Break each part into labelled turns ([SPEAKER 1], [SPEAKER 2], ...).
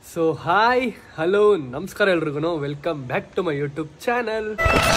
[SPEAKER 1] So hi hello ನಮಸ್ಕಾರ ಎಲ್ರಿಗೂ welcome back to my YouTube channel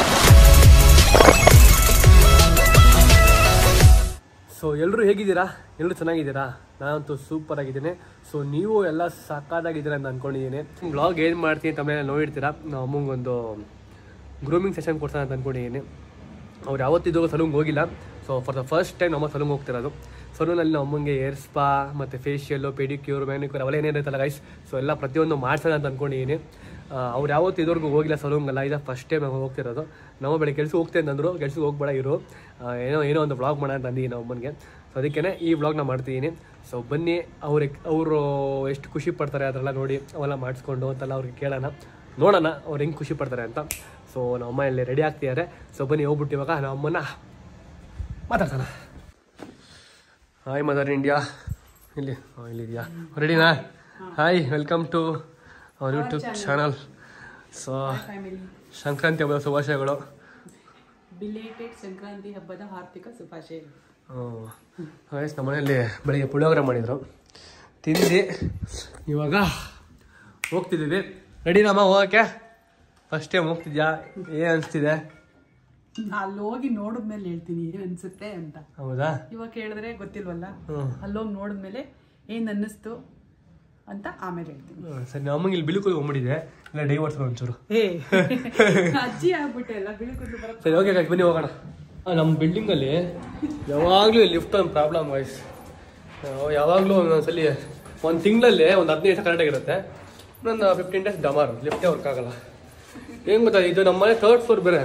[SPEAKER 1] so ಎಲ್ಲರೂ ಹೇಗಿದ್ದೀರಾ ಎಲ್ಲರೂ ಚೆನ್ನಾಗಿದ್ದೀರಾ ನಾನಂತೂ ಸೂಪರ್ ಆಗಿದ್ದೀನಿ ಸೊ ನೀವು ಎಲ್ಲ ಸಾಕಾಗಿದ್ದೀರಾ ಅಂತ ಅಂದ್ಕೊಂಡಿದ್ದೀನಿ ಬ್ಲಾಗ್ ಏನು ಮಾಡ್ತೀನಿ ಅಂತ ಮೇಲೆ ನೋಡಿರ್ತೀರಾ ನಾವು ಅಮ್ಮಂಗೊಂದು ಗ್ರೂಮಿಂಗ್ ಸೆಷನ್ ಕೊಡ್ಸೋಣ ಅಂತ ಅಂದ್ಕೊಂಡಿದ್ದೀನಿ ಅವ್ರು ಯಾವತ್ತಿದ್ದು ಸಲೂನ್ಗೆ ಹೋಗಿಲ್ಲ so for the first time ನಮ್ಮ ಸಲೂನ್ಗೆ ಹೋಗ್ತಿರೋದು ಸಲೂನಲ್ಲಿ ನಮ್ಮ ಅಮ್ಮಂಗೆ ಏರ್ ಸ್ಪಾ ಮತ್ತು ಫೇಶಿಯಲ್ಲು ಪೆಡಿಕ್ಯೂರ್ ಮ್ಯಾನಿಕ್ಯೂರ್ ಅವೆಲ್ಲ ಏನೇನಿರುತ್ತಲ್ಲ ಗೈಸ್ ಸೊ ಎಲ್ಲ ಪ್ರತಿಯೊಂದು ಮಾಡ್ಸೋಣ ಅಂತ ಅಂದ್ಕೊಂಡಿದ್ದೀನಿ ಅವ್ರು ಯಾವತ್ತು ಇದುವರೆಗೂ ಹೋಗಿಲ್ಲ ಸಲೂನ್ಗೆಲ್ಲ ಇದು ಫಸ್ಟ್ ಟೈಮ್ ನಾವು ಹೋಗ್ತಿರೋದು ನಾವು ಬೆಳಗ್ಗೆ ಕೆಲ್ಸಕ್ಕೆ ಹೋಗ್ತೇನೆ ಅಂತಂದ್ರು ಕೆಲ್ಸಕ್ಕೆ ಹೋಗ್ಬೇಡ ಇರು ಆ, ಏನೋ ಏನೋ ಒಂದು ಬ್ಲಾಗ್ ಮಾಡೋಣ ಅಂತ ಅಂದಿದ್ದೀನಿ ನಮ್ಮ ಅಮ್ಮನಿಗೆ ಸೊ ಅದಕ್ಕೇ ಈ ಬ್ಲಾಗ್ನ ಮಾಡ್ತಿದ್ದೀನಿ ಸೊ ಬನ್ನಿ ಅವ್ರಿಗೆ ಅವರು ಎಷ್ಟು ಖುಷಿ ಪಡ್ತಾರೆ ಅದೆಲ್ಲ ನೋಡಿ ಅವೆಲ್ಲ ಮಾಡಿಸ್ಕೊಂಡು ಅಂತೆಲ್ಲ ಅವ್ರಿಗೆ ಕೇಳೋಣ ನೋಡೋಣ ಅವ್ರು ಹೆಂಗೆ ಖುಷಿ ಪಡ್ತಾರೆ ಅಂತ ಸೊ ನಮ್ಮ ಅಮ್ಮ ಇಲ್ಲಿ ರೆಡಿ ಆಗ್ತಿದ್ದಾರೆ ಸೊ ಬನ್ನಿ ಹೋಗ್ಬಿಟ್ಟು ಇವಾಗ ನಮ್ಮ ಅಮ್ಮನ ಮಾತಾಡ್ತಾನ ಹಾಯ್ ಮದರ್ ಇಂಡಿಯಾ ಇಲ್ಲಿ ಹಾಂ ಇಲ್ಲಿದೆಯಾ ರೆಡಿನಾ hi welcome to our YouTube channel so
[SPEAKER 2] family
[SPEAKER 1] Sankranti ಹಬ್ಬದ ಶುಭಾಶಯಗಳು
[SPEAKER 2] ಬಿಲೇಟೆಡ್ ಸಂಕ್ರಾಂತಿ ಹಬ್ಬದ ಆರ್ಥಿಕ ಶುಭಾಶಯಗಳು
[SPEAKER 1] ವಯಸ್ಸು ನಮ್ಮ ಮನೆಯಲ್ಲಿ ಬೆಳಿಗ್ಗೆ ಪುಳಿಯೋಗರೆ ಮಾಡಿದರು ತಿಂದು ಇವಾಗ ಹೋಗ್ತಿದ್ದೀವಿ ರೆಡಿನಮ್ಮ ಹೋಗೋಕ್ಕೆ ಫಸ್ಟ್ ಟೈಮ್ ಹೋಗ್ತಿದ್ಯಾ ಏನು ಅನಿಸ್ತಿದೆ
[SPEAKER 2] ಅಲ್ಲಿ ಹೋಗಿ ನೋಡಿದ್ಮೇಲೆ ಹೇಳ್ತೀನಿ ಏನ್ ಅನ್ಸುತ್ತೆ ಅಂತ
[SPEAKER 1] ಹೌದಾ
[SPEAKER 2] ಇವಾಗ ಹೇಳಿದ್ರೆ ಗೊತ್ತಿಲ್ವಲ್ಲ
[SPEAKER 1] ಹ್ಞೂ
[SPEAKER 2] ಅಲ್ಲೋಗಿ ನೋಡಿದ್ಮೇಲೆ ಏನ್ ಅನ್ನಿಸ್ತು ಅಂತ ಆಮೇಲೆ ಹೇಳ್ತೀನಿ
[SPEAKER 1] ಹ್ಮ್, ಸರಿ ನಮಗೆ ಇಲ್ಲಿ ಬಿಳುಕು ಹೋಗ್ಬಿಟ್ಟಿದೆ ಇಲ್ಲ ಡೈವರ್ಸ್ ಒಂಚೂರು
[SPEAKER 2] ಏ ಅಜ್ಜಿ ಆಗ್ಬಿಟ್ಟೆ ಎಲ್ಲ ಬಿಳುಕುದು ಬರಕ್
[SPEAKER 1] ಸರಿ ಓಕೆ ಬನ್ನಿ ಹೋಗೋಣ ಆ, ನಮ್ಮ ಬಿಲ್ಡಿಂಗಲ್ಲಿ ಯಾವಾಗಲೂ ಲಿಫ್ಟ್ ಒಂದು ಪ್ರಾಬ್ಲಮ್ ವಾಯ್ಸ್ ಯಾವಾಗಲೂ ಒಂದೊಂದ್ಸಲಿ ಒಂದು ತಿಂಗಳಲ್ಲಿ ಒಂದು ಹದಿನೈದು ದಿವಸ ಕರೆಕ್ಟಾಗಿರುತ್ತೆ ಇನ್ನೊಂದು ಫಿಫ್ಟೀನ್ ಡೇಸ್ ಡಮಾರು ಲಿಫ್ಟೇ ವರ್ಕ್ ಆಗಲ್ಲ ಏನು ಗೊತ್ತಾ ಇದು ನಮ್ಮ ಮನೆ ಥರ್ಡ್ ಫ್ಲೋರ್ ಬೇರೆ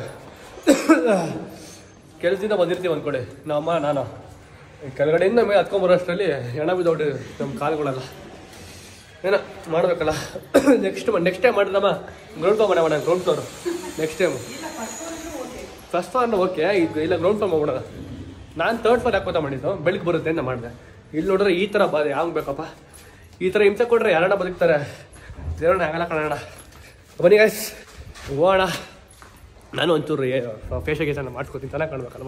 [SPEAKER 1] ಕೆಲಸದಿಂದ ಬಂದಿರ್ತೀವಿ ಅಂದ್ಕೊಡಿ ನಮ್ಮ ಅಮ್ಮ ನಾನು ಈ ಕೆಳಗಡೆಯಿಂದ ಮೇಲೆ ಹತ್ಕೊಂಬರೋಷ್ಟರಲ್ಲಿ ಹೆಣ ಬಿದ್ದೋಡಿ ನಮ್ಮ ಕಾಲುಗಳೆಲ್ಲ ಏನೋ ಮಾಡಬೇಕಲ್ಲ ನೆಕ್ಸ್ಟ್ ನೆಕ್ಸ್ಟ್ ಟೈಮ್ ಮಾಡಿದ್ರಮ್ಮ ಗ್ರೌಂಡ್ ಫ್ಲೋರ್ ಮಾಡೋಣ ground floor next time first floor okay ಇದು ಇಲ್ಲ ಗ್ರೌಂಡ್ ಫ್ಲೋರ್ ಮಾಡೋಣ ನಾನು ಥರ್ಡ್ ಫ್ಲೋರ್ ಹಾಕೋತಾ ಮಾಡಿದ್ದು ಬೆಳಗ್ಗೆ ಬರುತ್ತೆ ಅಂತ ಮಾಡಿದೆ ಇಲ್ಲಿ ನೋಡಿದ್ರೆ ಈ ಥರ ಬಾಧೆ ಯಾವ ಬೇಕಪ್ಪ ಈ ಥರ ಹಿಂಸೆ ಕೊಟ್ರೆ ಯಾರಣ್ಣ ಬದುಕ್ತಾರೆ ದೇವರಣ್ಣ ಆಗಲ್ಲ ಕಣಣ್ಣ ಬನ್ನಿ ಗೈಸ್ ಹೋಗೋಣ ನಾನು ಒಂಚೂರು ಫೇಶಿಯಲ್ ಗೀಸನ್ನ ಮಾಡ್ಸ್ಕೊತೀನಿ ಚೆನ್ನಾಗಿ ಕಾಣ್ಬೇಕಲ್ವ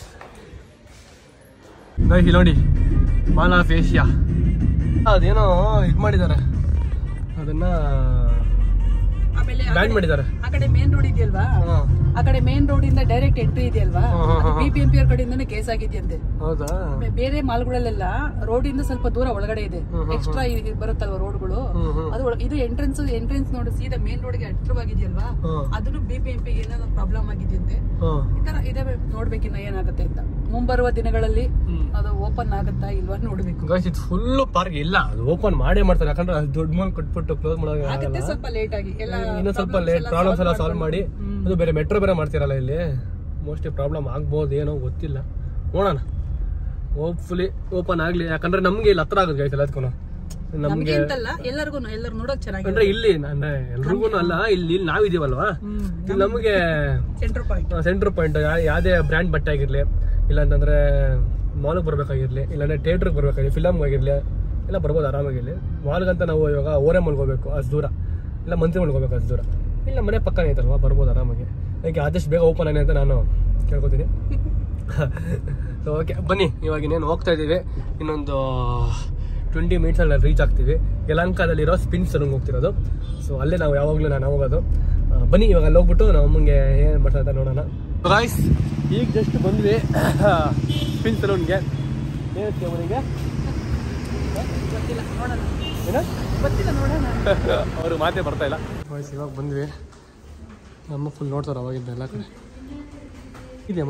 [SPEAKER 1] ಗೈಸ್ ಇಲ್ಲಿ ನೋಡಿ ಮಾಲಾ ಫೇಶಿಯಾ ಅದೇನೋ ಇದು ಮಾಡಿದ್ದಾರೆ ಅದನ್ನ
[SPEAKER 2] ಆಮೇಲೆ ಆ
[SPEAKER 1] ಬ್ಯಾನ್
[SPEAKER 2] ಕಡೆ-
[SPEAKER 1] ಮಾಡಿದ್ದಾರೆ
[SPEAKER 2] ಆ ಕಡೆ ಮೇನ್ ರೋಡ್ ಇದೆಯಲ್ವಾ
[SPEAKER 1] ಹಾಂ
[SPEAKER 2] ಆ ಕಡೆ ಮೇನ್ ರೋಡ್ ಇಂದ ಡೈರೆಕ್ಟ್ ಎಂಟ್ರಿ ಇದೆಯಲ್ವಾ
[SPEAKER 1] ಹ್ಮ್, ಹ್ಮ್, ಹ್ಮ್.
[SPEAKER 2] ಬಿ ಪಿ ಎಂ ಪಿ ಅವ್ರ ಕಡೆಯಿಂದನೇ ಕೇಸ್ ಆಗಿದೆಯಂತೆ
[SPEAKER 1] ಹೌದಾ
[SPEAKER 2] ಬೇ- ಬೇರೆ ಮಾಲ್ಗಳಲ್ಲೆಲ್ಲ ರೋಡ್ ಇಂದ ಸ್ವಲ್ಪ ದೂರ ಒಳಗಡೆ ಇದೆ ಎಕ್ಸ್ಟ್ರಾ ಬರುತ್ತಲ್ವಾ ರೋಡ್ಗಳು
[SPEAKER 1] ಹ್ಮ್ ಹ್ಮ್
[SPEAKER 2] ಅದು ಒಳ- ಇದು ಎಂಟ್ರೆನ್ಸ್ ಎಂಟ್ರೆನ್ಸ್ ನೋಡಿ ಸೀದಾ ಮೇನ್ ರೋಡ್ಗೆ ಹತ್ರವಾಗಿದೆಯಲ್ವಾ
[SPEAKER 1] ಹ್ಮ್
[SPEAKER 2] ಅದನ್ನು ಬಿ ಪಿ ಎಂ ಪಿ ಏನೋ ಪ್ರಾಬ್ಲಮ್ ಆಗಿದೆಯಂತೆ
[SPEAKER 1] ಹ್ಮ್
[SPEAKER 2] ಈ ತರ ಇದಾವೆ ನೋಡ್ಬೇಕಿನ್ನ ಏನಾಗುತ್ತೆ ಅಂತ ಮುಂಬರುವ ದಿನಗಳಲ್ಲಿ
[SPEAKER 1] ಹ್ಮ್
[SPEAKER 2] ಅದು ಓಪನ್ ಆಗುತ್ತಾ ಇಲ್ವಾ ನೋಡ್ಬೇಕು
[SPEAKER 1] ಗೈಸ್ ಇದು ಫುಲ್ ಪಾರ್ಕ್ ಇಲ್ಲ ಅದು ಓಪನ್ ಮಾಡೇ ಮಾಡ್ತಾರೆ ಯಾಕಂದ್ರೆ ಅದು ದೊಡ್ಡ ಮನ್ ಕಟ್ಬಿಟ್ಟು ಕ್ಲೋಸ್ ಮಾಡೋಕೆ
[SPEAKER 2] ಆಗುತ್ತೆ
[SPEAKER 1] ಆಗಲ್ಲ
[SPEAKER 2] ಸ್ವಲ್ಪ ಲೇಟ್ ಆಗಿ ಎಲ್ಲ
[SPEAKER 1] ಇನ್ನೂ ಸ್ವಲ್ಪ
[SPEAKER 2] problems
[SPEAKER 1] ಲೇಟ್
[SPEAKER 2] ಎಲ್ಲ
[SPEAKER 1] ಪ್ರಾಬ್ಲಮ್ಸ್ ಎಲ್ಲ
[SPEAKER 2] solve
[SPEAKER 1] ಸಾಲ್ವ್ ಮಾಡಿ
[SPEAKER 2] ಹ್ಮ್.
[SPEAKER 1] ಅದು ಬೇರೆ ಮೆಟ್ರೋ ಬೇರೆ ಮಾಡ್ತಿರಲ್ಲ ಇಲ್ಲಿ ಮೋಸ್ಟ್ಲಿ ಪ್ರಾಬ್ಲಮ್ ಆಗ್ಬೋದು ಏನೋ ಗೊತ್ತಿಲ್ಲ ನೋಡೋಣ ಹೋಪ್ಫುಲಿ ಓಪನ್ ಆಗಲಿ ಯಾಕಂದ್ರೆ ನಮಗೆ ಇಲ್ಲಿ ಹತ್ರ ಆಗುತ್ತೆ ಗೈಸ್ ಎಲ್ಲದಕ್ಕೂ
[SPEAKER 2] ನಮ್ಗೆ
[SPEAKER 1] ನಮಗೆ
[SPEAKER 2] ಅಂತಲ್ಲ ಎಲ್ಲರಿಗೂ ಎಲ್ಲರೂ ನೋಡಕ್ ಚೆನ್ನಾಗಿ
[SPEAKER 1] ಅಂದ್ರೆ ಇಲ್ಲಿ ಅಂದ್ರೆ ಎಲ್ರಿಗೂ ಅಲ್ಲ ಇಲ್ಲಿ ಇಲ್ಲಿ ನಾವಿದೀವಲ್ವಾ ಇಲ್ಲಿ ನಮಗೆ
[SPEAKER 2] ಸೆಂಟರ್ ಪಾಯಿಂಟ್
[SPEAKER 1] ಸೆಂಟರ್ ಪಾಯಿಂಟ್ ಯಾವುದೇ ಬ್ರ್ಯಾಂಡ್ ಬಟ್ಟೆ ಆಗಿರಲಿ ಇಲ್ಲಾಂತಂದ್ರೆ ಮಾಲ್ಗೆ ಬರ್ಬೇಕಾಗಿರ್ಲಿ ಇಲ್ಲಾಂದ್ರೆ ಥಿಯೇಟ್ರಿಗೆ ಬರ್ಬೇಕಾಗಿರ್ಲಿ ಫಿಲಮ್ಗೆ ಆಗಿರಲಿ ಎಲ್ಲ ಬರ್ಬೋದು ಆರಾಮಾಗಿರಲಿ ಮಾಲ್ಗಂತ ನಾವು ಇವಾಗ ಓರೆ ಮಾಲ್ಗೆ ಹೋಗ್ಬೇಕು ಅಷ್ಟು ದೂರ ಇಲ್ಲ ಮಂತ್ರಿ ಮಾಲ್ಗೆ ಹೋಗ್ಬೇಕು ಅಷ್ಟು ದೂರ ಇಲ್ಲ ಮನೆ ಪಕ್ಕನೇ ಐತಲ್ವಾ ಬರ್ಬೋದು ಆರಾಮಾಗಿ ಅದಕ್ಕೆ ಆದಷ್ಟು ಬೇಗ ಓಪನ್ ಆಗಿ ಅಂತ ನಾನು ಕೇಳ್ಕೊತೀನಿ ಸೊ ಓಕೆ ಬನ್ನಿ ಇವಾಗ ಇನ್ನೇನು ಹೋಗ್ತಾ ಇದ್ದೀವಿ ಇನ್ನೊಂದು ಟ್ವೆಂಟಿ ಮಿನಿಟ್ಸಲ್ಲಿ ರೀಚ್ ಆಗ್ತೀವಿ ಯಲಂಕಾದಲ್ಲಿರೋ ಸ್ಪಿನ್ ಸಲೂನ್ಗೆ ಹೋಗ್ತಿರೋದು ಸೊ ಅಲ್ಲೇ ನಾವು ಯಾವಾಗಲೂ ನಾನು ಹೋಗೋದು ಆ, ಬನ್ನಿ ಇವಾಗ ಅಲ್ಲಿ ಹೋಗ್ಬಿಟ್ಟು ನಾವು ಅಮ್ಮಂಗೆ ಏನು ಮಾಡ್ತಾ ಅಂತ ನೋಡೋಣ ಗಾಯ್ಸ್ ಈಗ ಜಸ್ಟ್ ಬಂದ್ವಿ ಸ್ಪಿನ್ ಸಲೂನ್ಗೆ ಏನು ಅವನಿಗೆ
[SPEAKER 2] ಗೊತ್ತಿಲ್ಲ ನೋಡೋಣ
[SPEAKER 1] ಏನ
[SPEAKER 2] ಗೊತ್ತಿಲ್ಲ ನೋಡೋಣ
[SPEAKER 1] ಅವ್ರು ಮಾತೇ ಬರ್ತಾ ಇಲ್ಲ ವಾಯ್ಸ್ ಇವಾಗ ಬಂದ್ವಿ ನಮ್ಮ ಫುಲ್ ನೋಡ್ತಾರೆ ಅವಾಗಿಂದ ಎಲ್ಲ ಕಡೆ ಇದೆಯಮ್ಮ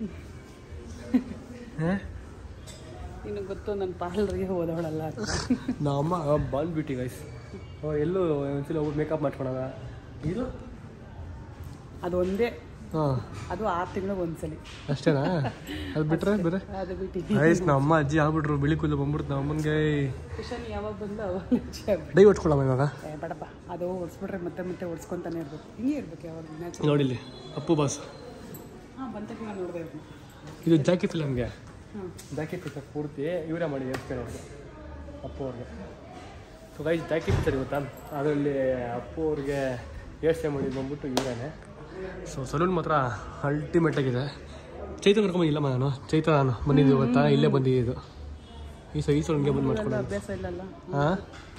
[SPEAKER 1] ಹಾಂ
[SPEAKER 2] ನಿನಗೆ ಗೊತ್ತು ನನ್ನ ಪಾರ್ಲರ್ಗೆ ಹೋದವಳಲ್ಲ ಅಂತ.
[SPEAKER 1] ನಮ್ಮ ಬಂದ್ಬಿಟ್ಟು ಗೈಸ್ ಎಲ್ಲೂ ಒಂದ್ಸಲ ಹೋಗಿ ಮೇಕಪ್ ಮಾಡ್ಕೊಳೋದ ಇದು
[SPEAKER 2] ಅದು ಒಂದೇ
[SPEAKER 1] ಹಾಂ
[SPEAKER 2] ಅದು ಆರು ತಿಂಗಳಿಗೆ ಒಂದ್ಸಲಿ
[SPEAKER 1] ಅಷ್ಟೇನಾ ಅದು ಬಿಟ್ರೆ ಬೇರೆ
[SPEAKER 2] ಅದು ಬಿಟ್ಟು
[SPEAKER 1] ಗೈಸ್ ನಮ್ಮ ಅಮ್ಮ ಅಜ್ಜಿ ಆಗ್ಬಿಟ್ರು ಬಿಳಿ ಕೂದಲು ಬಂದ್ಬಿಡ್ತು ನಮ್ಮ ಅಮ್ಮನಿಗೆ
[SPEAKER 2] ಕುಶನ್ ಯಾವಾಗ ಬಂದು ಅವಾಗ ನಿಜ ಆಗ್ಬಿಡು.
[SPEAKER 1] ಡೈ ಹೊಟ್ಕೊಳಮ್ಮ ಇವಾಗ
[SPEAKER 2] ಏ ಬೇಡಪ್ಪ ಅದು ಓಡಿಸ್ಬಿಟ್ರೆ ಮತ್ತೆ ಮತ್ತೆ ಓಡಿಸ್ಕೊಂತಾನೆ ಇರ್ಬೇಕು ಹಿಂಗೆ ಇರ್ಬೇಕು ಯಾವಾಗ ನ್ಯಾಚುರಲ್
[SPEAKER 1] ನೋಡಿ ಇಲ್ಲಿ ಅಪ್ಪು ಬಾಸ್
[SPEAKER 2] ಹಾಂ ಬಂತಕ್ಕೆ ನಾನು ನೋಡಿದೆ ಇವ್ರನ್ನ
[SPEAKER 1] ಇದು ಜಾಕಿ ಫಿಲಮ್ಗೆ
[SPEAKER 2] ಹಾಂ
[SPEAKER 1] ಜಾಕಿ ಪಿಕ್ಚರ್ ಪೂರ್ತಿ ಇವರೇ ಮಾಡಿ ಹೇಳ್ತಾರೆ ಅವ್ರಿಗೆ ಅಪ್ಪು ಅವ್ರಿಗೆ ಸೊ ಗೈಸ್ ಜಾಕಿ ಪಿಕ್ಚರ್ ಗೊತ್ತಾ ಅದರಲ್ಲಿ ಅಪ್ಪು ಅವ್ರಿಗೆ ಯೋಚನೆ ಮಾಡಿದ್ದು ಬಂದ್ಬಿಟ್ಟು ಇವರೇನೆ ಸೊ ಸಲೂನ್ ಮಾತ್ರ ಅಲ್ಟಿಮೇಟ್ ಆಗಿದೆ ಚೈತ್ರ ಕರ್ಕೊಂಬಂದಿಲ್ಲಮ್ಮ ನಾನು ಚೈತ್ರ ನಾನು ಬಂದಿದ್ದು ಗೊತ್ತಾ ಇಲ್ಲೇ ಬಂದಿದ್ದು ಈ ಸೊ ಈ ಸಲೂನ್ಗೆ ಬಂದು ಮಾಡ್ಕೊಂಡು
[SPEAKER 2] ಅಭ್ಯಾಸ ಇಲ್ಲಲ್ಲ
[SPEAKER 1] ಹಾಂ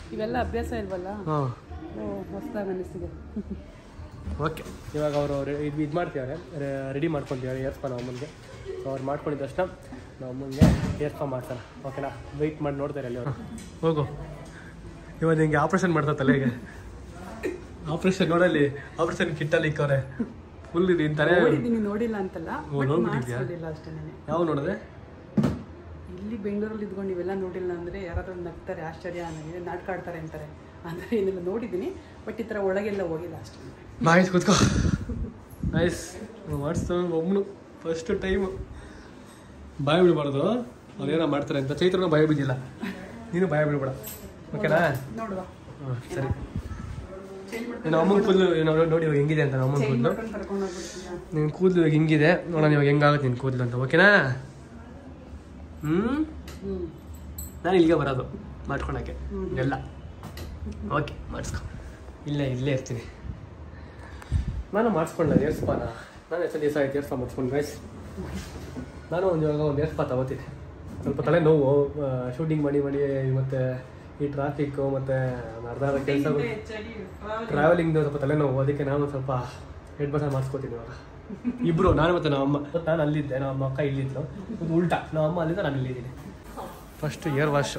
[SPEAKER 2] ಇವೆಲ್ಲ ಅಭ್ಯಾಸ ಇಲ್ವಲ್ಲ
[SPEAKER 1] ಹಾಂ
[SPEAKER 2] ಓ ಹೊಸದಾಗಿ ಅನ್ನಿಸ್ತಿದೆ
[SPEAKER 1] ಓಕೆ ಇವಾಗ ಅವರು ಇದು ಇದು ಮಾಡ್ತಿದ್ದಾರೆ ರೆಡಿ ಮಾಡ್ಕೊಂತಿದ್ದಾರೆ ಏರ್ಸ್ಪ ನಮ್ಮ ಅಮ್ಮನಿಗೆ ಸೊ ಅವ್ರು ಮಾಡ್ಕೊಂಡಿದ್ದ ತಕ್ಷಣ ನಮ್ಮ ಅಮ್ಮನಿಗೆ ಏರ್ಸ್ಪ ಮಾಡ್ತಾರೆ ಓಕೆನಾ ವೆಯ್ಟ್ ಮಾಡಿ ನೋಡ್ತಾರೆ ಅಲ್ಲಿ ಅವರು ಹೋಗು ಇವಾಗ ನಿಂಗೆ ಆಪ್ರೇಷನ್ ಮಾಡ್ತಾ ತಲೆಗೆ ಆಪ್ರೇಷನ್ ನೋಡಲ್ಲಿ ಆಪ್ರೇಷನ್ ಕಿಟ್ಟಲ್ಲಿ ಇಕ್ಕವ್ರೆ ಫುಲ್ ನಿನ್ ತಲೆ
[SPEAKER 2] ನೋಡಿದ್ದೀನಿ ನೋಡಿಲ್ಲ ಅಂತಲ್ಲ
[SPEAKER 1] ಓ, ನೋಡ್ಬಿಟ್ಟಿದ್ಯಾ?
[SPEAKER 2] ಮಾಡಿಸ್ಕೊಂಡಿಲ್ಲ ಅಷ್ಟೇ ನಾನು
[SPEAKER 1] ಯಾವ ನೋಡಿದೆ
[SPEAKER 2] ಇಲ್ಲಿ ಬೆಂಗಳೂರಲ್ಲಿ ಇದ್ಕೊಂಡು ಇವೆಲ್ಲ ನೋಡಿಲ್ಲ ಅಂದರೆ ಯಾರಾದ್ರೂ ನಗ್ತಾರೆ ಆಶ್ಚರ್ಯ ನನಗೆ ನಾಟಕ ಆಡ್ತಾರೆ ಅಂತಾರೆ ಅಂದರೆ ಏನೆಲ್ಲ ನೋಡಿದ್ದೀನಿ ಬಟ್ ಈ ಥರ ಒಳಗೆಲ್ಲ ಹೋಗಿಲ್ಲ ಅಷ್ಟೇ
[SPEAKER 1] ನೈಸ್ ಕೂತ್ಕೋ ನೈಸ್ ಮಾಡಿಸ್ತಾನೆ ಒಬ್ಬನು ಫಸ್ಟ್ ಟೈಮು ಬಾಯ ಬಿಡಬಾರ್ದು ಅವ್ರೇನೋ ಮಾಡ್ತಾರೆ ಅಂತ ಚೈತ್ರನೂ ಭಯ ಬಿದ್ದಿಲ್ಲ ನೀನು ಭಯ ಬಿಡಬೇಡ ಓಕೆನಾ
[SPEAKER 2] ನೋಡುವ
[SPEAKER 1] ಹಾಂ ಸರಿ ನನ್ನ ಅಮ್ಮನ ಕೂದಲು ನೋಡಿ ಇವಾಗ ಹೆಂಗಿದೆ ಅಂತ ನಮ್ಮ ಅಮ್ಮನ
[SPEAKER 2] ಚೇಂಜ್
[SPEAKER 1] ಕೂದಲು
[SPEAKER 2] ಮಾಡ್ಕೊಂಡು ಕರ್ಕೊಂಡು ಹೋಗ್ಬಿಡ್ತೀನ
[SPEAKER 1] ನಿನ್ನ ಕೂದಲು ಇವಾಗ ಹಿಂಗಿದೆ ನೋಡೋಣ ಇವಾಗ ಹೆಂಗಾಗುತ್ತೆ ನಿನ್ನ ಕೂದಲು ಅಂತ ಓಕೆನಾ ಹ್ಞೂ
[SPEAKER 2] ಹ್ಞೂ
[SPEAKER 1] ನಾನು ಇಲ್ಲಿಗೆ ಬರೋದು ಮಾಡ್ಕೊಳಕ್ಕೆ ಎಲ್ಲ ಓಕೆ ಮಾಡಿಸ್ಕೊ ಇಲ್ಲೇ ಇಲ್ಲೇ ಇರ್ತೀನಿ ನಾನು ಮಾಡಿಸ್ಕೊಂಡ ಏರ್ಸ್ಪಾನ ನಾನು ಎಷ್ಟು ದಿವಸ ಆಯ್ತು ಏರ್ಸ್ಪಾ ಮಾಡಿಸ್ಕೊಂಡು ಗೈಸ್ ನಾನು ಒಂದು ಇವಾಗ ಒಂದು ಏರ್ಸ್ಪಾ ತಗೋತೀನಿ ಸ್ವಲ್ಪ ತಲೆ ನೋವು ಶೂಟಿಂಗ್ ಮಾಡಿ ಮಾಡಿ ಮತ್ತು ಈ ಟ್ರಾಫಿಕ್ಕು ಮತ್ತು ಅರ್ಧ ಅರ್ಧ ಕೆಲಸಗಳು
[SPEAKER 2] ಹೆಚ್ಚಾಗಿ
[SPEAKER 1] ಟ್ರಾವೆಲಿಂಗ್ ಸ್ವಲ್ಪ ತಲೆನೋವು ಅದಕ್ಕೆ ನಾನು ಸ್ವಲ್ಪ ಹೆಡ್ ಬಸ್ ಮಾಡಿಸ್ಕೋತೀನಿ ಇವಾಗ ಇಬ್ರು ನಾನು ಮತ್ತೆ ನಮ್ಮ ಅಮ್ಮ ನಾನು ಅಲ್ಲಿದ್ದೆ ನಮ್ಮ ಅಮ್ಮ ಅಕ್ಕ ಇಲ್ಲಿದ್ರು ಇದು ಉಲ್ಟಾ ನಮ್ಮ ಅಮ್ಮ ಅಲ್ಲಿದ್ದ ನಾನು ಇಲ್ಲಿದ್ದೀನಿ ಫಸ್ಟ್ ಏರ್ ವಾಶ್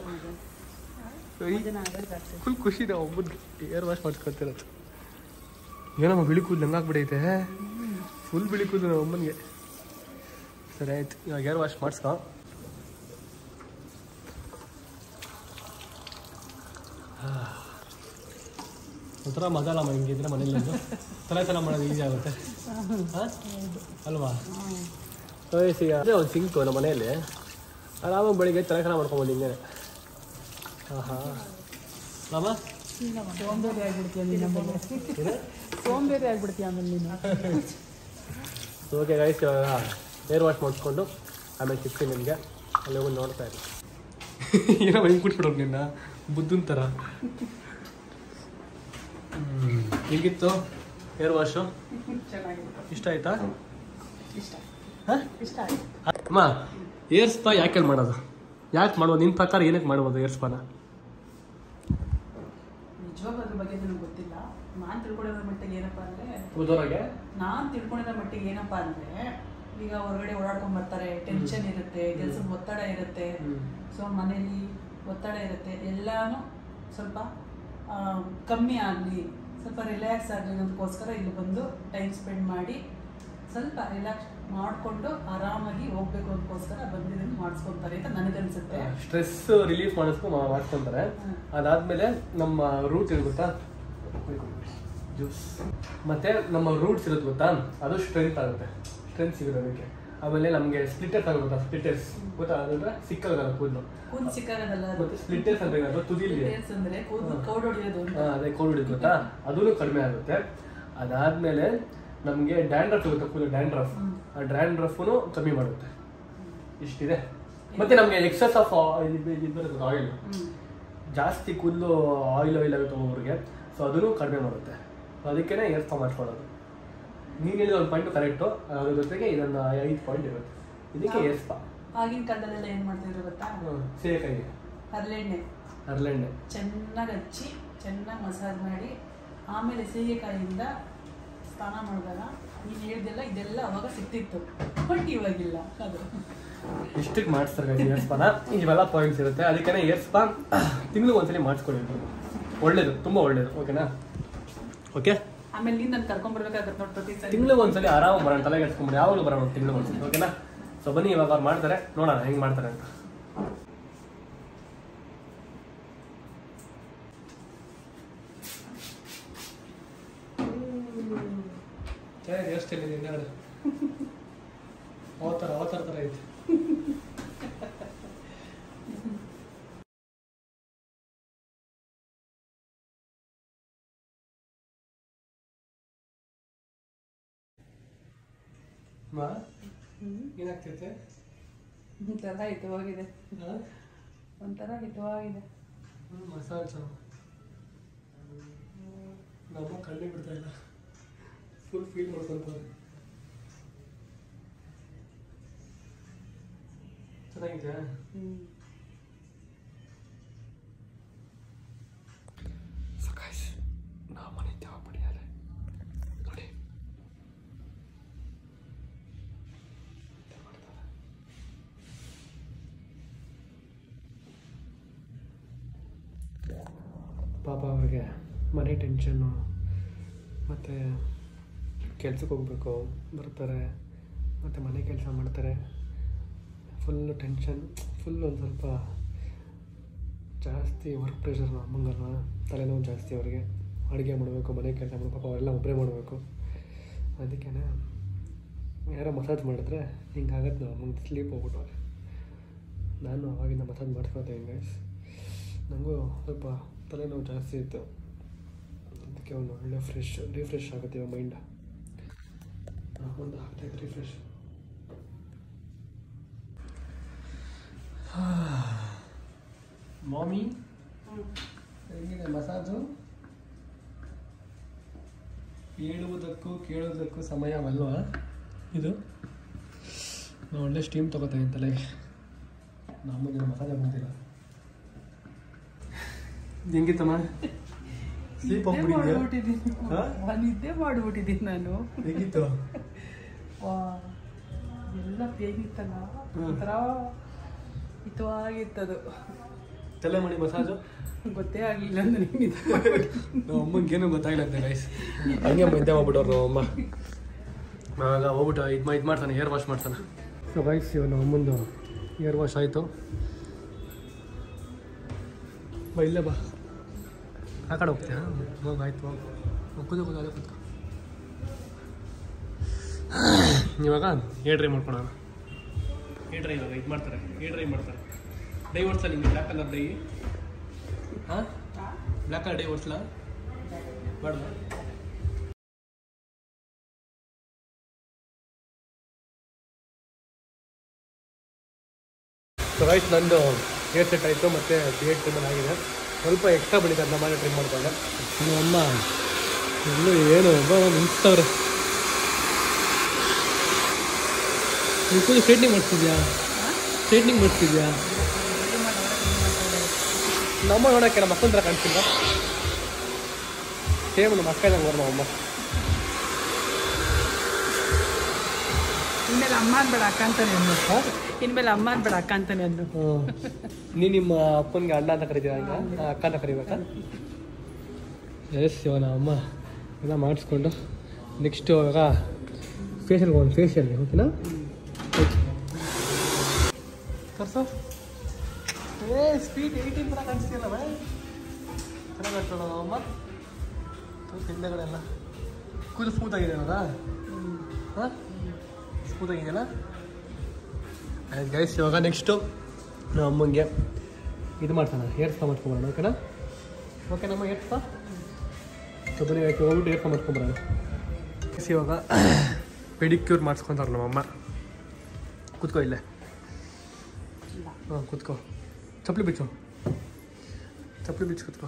[SPEAKER 1] ಫುಲ್ ಖುಷಿ ನಾವು ಒಬ್ಬನಿಗೆ ಏರ್ ವಾಶ್ ಮಾಡಿಸ್ಕೊತಿರೋದು ಏನಮ್ಮ ಬಿಳಿ ಕೂದಲು ಹಂಗಾಗ್ಬಿಡೈತೆ ಫುಲ್ ಬಿಳಿ ಕೂದಲು ನಮ್ಮ ಅಮ್ಮನಿಗೆ ಸರಿ ಆಯ್ತು ಇವಾಗ ಏರ್ ವಾಶ್ ಮಾಡಿಸ್ಕೊ ಒಂಥರ ಮಜಾಲಮ್ಮ ಹಿಂಗಿದ್ರೆ ಮನೇಲಿ ತಲೆ ತಲೆ ಮಾಡೋದು ಈಸಿ ಆಗುತ್ತೆ ಹಾ? ಅಲ್ವಾ ವಯಸ್ಸು ಈಗ ಅದೇ ಒಂದು ಸಿಂಕು ನಮ್ಮ ಮನೆಯಲ್ಲಿ ಆರಾಮಾಗಿ ಬೆಳಿಗ್ಗೆ ತಲೆ ಸ್ನಾನ ಮಾಡ್ಕೊಬೋದು ಹಿಂಗೆ ಹಾಂ ಹಾಂ ರಾಮ
[SPEAKER 2] ಸೋಂಬೇರಿ ಆಗ್ಬಿಡ್ತೀಯ ನೀನು ಆಮೇಲೆ ಸೋಂಬೇರಿ ಆಗ್ಬಿಡ್ತೀಯ ಆಮೇಲೆ ನೀನು
[SPEAKER 1] ಓಕೆ ಗೈಸ್ ಇವಾಗ ಏರ್ ವಾಶ್ ಮಾಡಿಸ್ಕೊಂಡು ಆಮೇಲೆ ಸಿಗ್ತೀನಿ ನಿಮಗೆ ಅಲ್ಲಿ ಹೋಗಿ ನೋಡ್ತಾ ಇರಿ ಏನೋ ಹಿಂಗೆ ಕುಟ್ಬಿಡೋದು ನಿನ್ನ ಬುದ್ಧನ್ ಥರ ಹ್ಮ್. ಹೆಂಗಿತ್ತು ಏರ್ ವಾಶು
[SPEAKER 2] ಚೆನ್ನಾಗಿತ್ತು
[SPEAKER 1] ಇಷ್ಟ ಆಯ್ತಾ
[SPEAKER 2] ಇಷ್ಟ
[SPEAKER 1] ಹಾಂ
[SPEAKER 2] ಇಷ್ಟ ಆಯ್ತು
[SPEAKER 1] ಅಮ್ಮ ಏರ್ ಸ್ಪಾ ಯಾಕೆ ಮಾಡೋದು ಯಾಕೆ ಮಾಡ್ಬೋದು ನಿನ್ನ ಪ್ರಕಾರ ಏನಕ್ಕೆ ಮಾಡ್ಬೋದು ಏರ್ ಸ್ಪಾನ
[SPEAKER 2] ನಿಜವಾಗ್ಲೂ ಅದ್ರ ಬಗ್ಗೆ ನನಗೆ ಗೊತ್ತಿಲ್ಲ ನಾನು ತಿಳ್ಕೊಂಡಿರೋ ಮಟ್ಟಿಗೆ ಏನಪ್ಪ ಅಂದರೆ
[SPEAKER 1] ಉದೋರಾಗೆ
[SPEAKER 2] ನಾನು ತಿಳ್ಕೊಂಡಿರೋ ಮಟ್ಟಿಗೆ ಏನಪ್ಪ ಅಂದರೆ ಈಗ ಹೊರಗಡೆ ಓಡಾಡ್ಕೊಂಡ್ ಬರ್ತಾರೆ ಟೆನ್ಷನ್ ಇರುತ್ತೆ ಕೆಲಸದ ಒತ್ತಡ ಇರುತ್ತೆ ಸೊ ಮನೇಲಿ ಒತ್ತಡ ಇರುತ್ತೆ ಎಲ್ಲಾನು ಸ್ವಲ್ಪ ಆ, ಕಮ್ಮಿ ಆಗಲಿ ಸ್ವಲ್ಪ ರಿಲ್ಯಾಕ್ಸ್ ಆಗಲಿ ಅನ್ನೋದಕ್ಕೋಸ್ಕರ ಇಲ್ಲಿ ಬಂದು ಟೈಮ್ ಸ್ಪೆಂಡ್ ಮಾಡಿ ಸ್ವಲ್ಪ ರಿಲ್ಯಾಕ್ಸ್ ಮಾಡಿಕೊಂಡು ಆರಾಮಾಗಿ ಹೋಗ್ಬೇಕು ಅದಕ್ಕೋಸ್ಕರ ಬಂದಿದ್ದನ್ನು ಮಾಡಿಸ್ಕೊತಾರೆ ಅಂತ ನನಗನ್ಸುತ್ತೆ
[SPEAKER 1] ಸ್ಟ್ರೆಸ್ ರಿಲೀಫ್ ಮಾಡಿಸ್ಕೊ ಮಾ- ಮಾಡ್ಕೊಂತಾರೆ
[SPEAKER 2] ಹ್ಮ್.
[SPEAKER 1] ಅದಾದ್ಮೇಲೆ ನಮ್ಮ ರೂಟ್ ಇರುತ್ತೆ ಗೊತ್ತಾ ಜ್ಯೂಸ್ ಮತ್ತೆ ನಮ್ಮ ರೂಟ್ಸ್ ಇರುತ್ತೆ ಗೊತ್ತಾ ಅದು ಸ್ಟ್ರೆಂತ್ ಆಗುತ್ತೆ ಸ್ಟ್ರೆಂತ್ ಸಿಗುತ್ತೆ ಅದಕ್ಕೆ ಆಮೇಲೆ ನಮಗೆ ಸ್ಪ್ಲಿಟರ್ಸ್ ಆಗುತ್ತೆ ಗೊತ್ತಾ ಸ್ಪ್ಲಿಟರ್ಸ್ ಗೊತ್ತಾ ಅದಂದ್ರೆ ಸಿಕ್ಕಾಗಲ್ಲ ಕೂದಲು
[SPEAKER 2] ಕೂದಲು ಸಿಕ್ಕಾಗದಲ್ಲ ಅದು
[SPEAKER 1] ಮತ್ತೆ ಸ್ಪ್ಲಿಟರ್ಸ್ ಅಂತ ಏನಾದ್ರು ತುದಿಲಿ
[SPEAKER 2] Details ಅಂದ್ರೆ ಕೂದಲು ಕೌಡ್ ಹೊಡಿಯೋದು ಅಂತ
[SPEAKER 1] ಹಾ, ಅದೇ ಕೋಲ್ಡ್ ಹಿಡಿದು ಗೊತ್ತಾ ಅದೂ ಕಡಿಮೆ ಆಗುತ್ತೆ ಅದಾದ್ಮೇಲೆ ನಮಗೆ ಡ್ಯಾಂಡ್ರಫ್ ಇರುತ್ತೆ ಕೂದಲು ಡ್ಯಾಂಡ್ರಫ್ ಆ ಡ್ಯಾಂಡ್ರಫ್ನು ಕಮ್ಮಿ ಮಾಡುತ್ತೆ ಇಷ್ಟಿದೆ ಮತ್ತೆ ನಮಗೆ ಎಕ್ಸಸ್ ಆಫ್ ಬರುತ್ತೆ ಆಯಿಲ್
[SPEAKER 2] ಹ್ಮ್.
[SPEAKER 1] ಜಾಸ್ತಿ ಕೂದಲು ಆಯಿಲ್ ಆಯಿಲ್ ಆಗುತ್ತೆ ಒಬ್ಬರಿಗೆ ಸೊ ಅದನ್ನು ಕಡಿಮೆ ಮಾಡುತ್ತೆ ಸೊ ಅದಕ್ಕೇ ಏರ್ ಫಾರ್ಮ್ ಮಾಡ್ಕೊಳ್ಳೋದು ನೀನು ಹೇಳಿದ ಒಂದು ಪಾಯಿಂಟು ಕರೆಕ್ಟು ಅದ್ರ ಜೊತೆಗೆ ಇದೊಂದು ಐದು ಪಾಯಿಂಟ್ ಇರುತ್ತೆ ಇದಕ್ಕೆ ಏರ್ ಸ್ಪಾ
[SPEAKER 2] ಆಗಿನ ಕಾಲದಲ್ಲೆಲ್ಲ ಏನ್ ಮಾಡ್ತಿದ್ರು ಗೊತ್ತಾ
[SPEAKER 1] ಸೀರೆಕಾಯಿ
[SPEAKER 2] ಹರಳೆಣ್ಣೆ
[SPEAKER 1] ಹರಳೆಣ್ಣೆ
[SPEAKER 2] ಚೆನ್ನಾಗಿ ಹಚ್ಚಿ ಚೆನ್ನಾಗಿ ಮಸಾಜ್ ಮಾಡಿ ಆಮೇಲೆ ಸೀಗೆಕಾಯಿಯಿಂದ ಸ್ನಾನ ಮಾಡಿದಾಗ ನೀನು ಹೇಳ್ದೆಲ್ಲ ಇದೆಲ್ಲ ಅವಾಗ ಸಿಕ್ತಿತ್ತು ಬಟ್ ಇವಾಗಿಲ್ಲ ಅದು
[SPEAKER 1] ಇಷ್ಟಕ್ಕೆ ಮಾಡಿಸ್ತಾರೆ ಏರ್ ಸ್ಪಾನ ಇವೆಲ್ಲ ಪಾಯಿಂಟ್ಸ್ ಇರುತ್ತೆ ಅದಕ್ಕೆ ಏರ್ ಸ್ಪಾ ತಿಂಗಳಿಗೆ ಒಂದ್ಸಲಿ ಮಾಡಿಸ್ಕೊಳ್ಳಿ ಒಳ್ಳೇದು ತುಂಬ ಒಳ್ಳೇದು ಓಕೆನಾ ಓಕೆ
[SPEAKER 2] ಆಮೇಲೆ ನೀನು ನಾನು ಕರ್ಕೊಂಡ್ಬರ್ಬೇಕಾಗತ್ತೆ ನೋಡಿ ಪ್ರತಿ ಸಲ
[SPEAKER 1] ತಿಂಗಳಿಗೆ ಒಂದ್ಸಲಿ ಆರಾಮಾಗಿ ಬರೋಣ ತಲೆಗೆ ಹಚ್ಕೊಂಬಿಡಿ ಯಾವಾಗಲೂ ಬರೋಣ ತಿಂಗಳಿಗೆ ಒಂದ್ಸಲಿ ಓಕೆನಾ ಸೊ ಬನ್ನಿ ಇವಾಗ ಅವ್ರು ಮಾಡ್ತಾರೆ ನೋಡೋಣ ಹೆಂಗೆ ಮಾಡ್ತಾರೆ ಅಂತ ಎಷ್ಟು ಹೇಳಿದೆ ಹಿಂದಗಡೆ ಅವತಾರ ಅವತಾರ ಥರ ಐತೆ ಮಾ ಏನಾಗ್ತೈತೆ
[SPEAKER 2] ಒಂಥರ ಹಿತವಾಗಿದೆ
[SPEAKER 1] ಹಾಂ
[SPEAKER 2] ಒಂಥರ ಹಿತವಾಗಿದೆ
[SPEAKER 1] ಮಸಾಜ್ ನಮ್ಮ ಕಣ್ಣೇ ಬಿಡ್ತಾ ಇಲ್ಲ ಫುಲ್ ಫೀಲ್ ಮಾಡ್ಕೊಂತಾರೆ ಚೆನ್ನಾಗಿದೆ
[SPEAKER 2] ಹ್ಮ್
[SPEAKER 1] ಪಾಪ ಅವ್ರಿಗೆ ಮನೆ ಟೆನ್ಷನ್ನು ಮತ್ತು ಕೆಲ್ಸಕ್ಕೆ ಹೋಗ್ಬೇಕು ಬರ್ತಾರೆ ಮತ್ತು ಮನೆ ಕೆಲಸ ಮಾಡ್ತಾರೆ ಫುಲ್ಲು ಟೆನ್ಷನ್ ಫುಲ್ ಒಂದು ಸ್ವಲ್ಪ ಜಾಸ್ತಿ ವರ್ಕ್ ಪ್ರೆಷರ್ ಅಮ್ಮಂಗಲ್ಲ ತಲೆನೋವು ಜಾಸ್ತಿ ಅವರಿಗೆ ಅಡುಗೆ ಮಾಡಬೇಕು ಮನೆ ಕೆಲಸ ಮಾಡಬೇಕು ಪಾಪ ಅವರೆಲ್ಲ ಒಬ್ಬರೇ ಮಾಡಬೇಕು ಅದಕ್ಕೇ ಯಾರೋ ಮಸಾಜ್ ಮಾಡಿದ್ರೆ ಹಿಂಗಾಗತ್ತೆ ನಾವು ಅಮ್ಮಂಗೆ ಸ್ಲೀಪ್ ಹೋಗ್ಬಿಟ್ಟವ್ರೆ ನಾನು ಅವಾಗಿಂದ ಮಸಾಜ್ ಮಾಡ್ಕೊಳ್ತಾ ಇದ್ದೀನಿ ಗೈಸ್ ನನಗೂ ಸ್ವಲ್ಪ ತಲೆನೋವು ಜಾಸ್ತಿ ಇತ್ತು ಅದಕ್ಕೆ ಒಂದು ಒಳ್ಳೆ ಫ್ರೆಶ್ ರಿಫ್ರೆಶ್ ಆಗುತ್ತೆ ಇವಾಗ ಮೈಂಡ್ ಒಂದು ಆಗ್ತಾಯಿತ್ತು ರಿಫ್ರೆಶ್ ಮಾಮಿ ಹೇಗಿದೆ ಮಸಾಜು ಹೇಳುವುದಕ್ಕೂ ಕೇಳುವುದಕ್ಕೂ ಸಮಯವಲ್ವಾ ಇದು ನಾನು ಒಳ್ಳೆ ಸ್ಟೀಮ್ ತಗೋತಾ ಇದ್ದೀನಿ ತಲೆಗೆ ನಮ್ಮದಿನ ಮಸಾಲೆ ಬಂದಿಲ್ಲ ಹೆಂಗಿತ್ತಮ್ಮ ಸ್ಲೀಪ್ ಹೋಗ್ಬಿಟ್ಟಿದ್ಯಾ
[SPEAKER 2] ಮಾಡ್ಬಿಟ್ಟಿದ್ದೀನಿ
[SPEAKER 1] ಹಾ?
[SPEAKER 2] ನಿದ್ದೆ ಮಾಡ್ಬಿಟ್ಟಿದ್ದೀನಿ ನಾನು
[SPEAKER 1] ಹೆಂಗಿತ್ತು
[SPEAKER 2] ವಾ ಎಲ್ಲ ಬೇಗಿತ್ತಲ್ಲ
[SPEAKER 1] ಹ್ಮ್.
[SPEAKER 2] ಒಂಥರ ಹಿತವಾಗಿತ್ತದು
[SPEAKER 1] ತಲೆ ಮಾಡಿ ಮಸಾಜು
[SPEAKER 2] ಗೊತ್ತೇ ಆಗಲಿಲ್ಲ ನನಗೆ ನಿದ್ದೆ ಮಾಡ್ಬಿಟ್ಟಿದ್ದೀನಿ.
[SPEAKER 1] ನಮ್ಮ ಅಮ್ಮಂಗೆ ಏನೂ ಗೊತ್ತಾಗಿಲ್ಲ ಅಂತ ಗೈಸ್ ಹಂಗೆ ಮದ್ದೆ ಮಾಡ್ಬಿಟ್ಟವ್ರು ನಮ್ಮ ಅಮ್ಮ ಆಗ ಹೋಗ್ಬಿಟ್ಟು ಇದು ಮಾ ಇದು ಮಾಡ್ತಾನೆ ಹೇರ್ ವಾಶ್ ಮಾಡ್ತಾನೆ ಸೊ ಗೈಸ್ ಇವಾಗ ನಮ್ಮ ಅಮ್ಮಂದು ಹೇರ್ ವಾಶ್ ಆಯಿತು ಬಾ ಇಲ್ಲೇ ಬಾ ಆ ಕಡೆ ಹೋಗ್ತೀಯಾ ಹೋಗಿ ಆಯ್ತು ಹೋಗು ಹೋಗ್ ಕೂತ್ಕೋ ಕೂತ್ಕೋ ಅಲ್ಲೇ ಕೂತ್ಕೋ ಇವಾಗ ಹೇರ್ ಡ್ರೈ ಮಾಡ್ಕೊಳೋಣ ಹೇರ್ ಡ್ರೈ ಇವಾಗ ಇದು ಮಾಡ್ತಾರೆ ಹೇರ್ ಡ್ರೈ ಮಾಡ್ತಾರೆ ಡೈ ಓಡಿಸ್ತಾ ನಿಮಗೆ ಬ್ಲ್ಯಾಕ್ ಕಲರ್ ಡೈ ಹಾಂ ಬ್ಲ್ಯಾಕ್ ಕಲರ್ ಡೈ ಓಡಿಸ್ಲಾ ಬೇಡ ಸೊ ರೈಟ್ ನಂದು ಹೇರ್ ಸೆಟ್ ಆಯಿತು ಮತ್ತು ಬಿ ಎಡ್ ಟ್ರಿಮಲ್ ಆಗಿದೆ ಸ್ವಲ್ಪ ಎಕ್ಸ್ಟ್ರಾ ಬಂದಿದೆ ಅದನ್ನ ಮಾಡಿ ಟ್ರಿಮ್ ಮಾಡ್ಕೊಂಡೆ ಇನ್ನು ಅಮ್ಮ ಇನ್ನು ಏನು ಒಬ್ಬ ನಿಂತವ್ರೆ ನೀವು ಕೂದಲು ಸ್ಟ್ರೈಟ್ನಿಂಗ್ ಮಾಡಿಸ್ತಿದ್ಯಾ ಸ್ಟ್ರೈಟ್ನಿಂಗ್ ಮಾಡಿಸ್ತಿದ್ಯಾ ನಮ್ಮ ನೋಡೋಕ್ಕೆ ನಮ್ಮ ಅಕ್ಕನ ಥರ ಕಾಣಿಸ್ತಿಲ್ಲ ಸೇಮ್ ನಮ್ಮ ಅಕ್ಕ ನಂಗೆ ನಮ್ಮ ಅಮ್ಮ
[SPEAKER 2] ಇನ್ಮೇಲೆ ಅಮ್ಮ ಅನ್ಬೇಡ ಅಕ್ಕ ಅಂತಾನೆ ಅನ್ನು
[SPEAKER 1] ಹಾಂ
[SPEAKER 2] ಇನ್ಮೇಲೆ ಅಮ್ಮ ಅನ್ಬೇಡ ಅಕ್ಕ ಅಂತಾನೆ ಅನ್ನು
[SPEAKER 1] ನೀ ನಿಮ್ಮ ಅಪ್ಪನಿಗೆ ಅಣ್ಣ ಅಂತ ಕರಿತೀರ ಹಂಗ ಅಕ್ಕ ಅಂತ ಕರಿಬೇಕಾ ಎಸ್ ಇವನ ಅಮ್ಮ ಎಲ್ಲ ಮಾಡಿಸ್ಕೊಂಡು ನೆಕ್ಸ್ಟ್ ಇವಾಗ ಫೇಶಿಯಲ್ ಒಂದು ಫೇಶಿಯಲ್ ಓಕೆನಾ ಕರ್ಸೋ ಏ ಸ್ಪೀಡ್ ಏಯ್ಟೀನ್ ಥರ ಕಾಣಿಸ್ತೀಯಲ್ಲ ಚೆನ್ನಾಗಿ ಕಾಣಿಸೋಣ ಅಮ್ಮ ಹಿಂದೆಗಳೆಲ್ಲ ಕೂದಲು ಸ್ಮೂತ್ ಆಗಿದೆ ಇವಾಗ ಹಾಂ ಸ್ಮೂತ್ ಆಗಿದೆಯಲ್ಲ ಆಯ್ತು ಗೈಸ್ ಇವಾಗ ನೆಕ್ಸ್ಟು ನಮ್ಮ ಅಮ್ಮಂಗೆ ಇದು ಮಾಡ್ತಾನೆ ಹೇರ್ ಸ್ಪಾ ಮಾಡ್ಕೊಂಬರೋಣ ಓಕೆನಾ ಓಕೆ ನಮ್ಮ ಹೇರ್ ಸ್ಪಾ ಸೊ ಬನ್ನಿ ಯಾಕೆ ಹೋಗ್ಬಿಟ್ಟು ಹೇರ್ ಸ್ಪಾ ಮಾಡ್ಕೊಂಬರೋಣ Guys, ಇವಾಗ ಪೆಡಿಕ್ಯೂರ್ ಮಾಡಿಸ್ಕೊಂತಾರೆ ನಮ್ಮಮ್ಮ ಕೂತ್ಕೋ ಇಲ್ಲೇ ಹಾಂ ಕೂತ್ಕೋ ಚಪ್ಪಲಿ ಬಿಚ್ಚು ಚಪ್ಪಲಿ ಬಿಚ್ಚು ಕೂತ್ಕೋ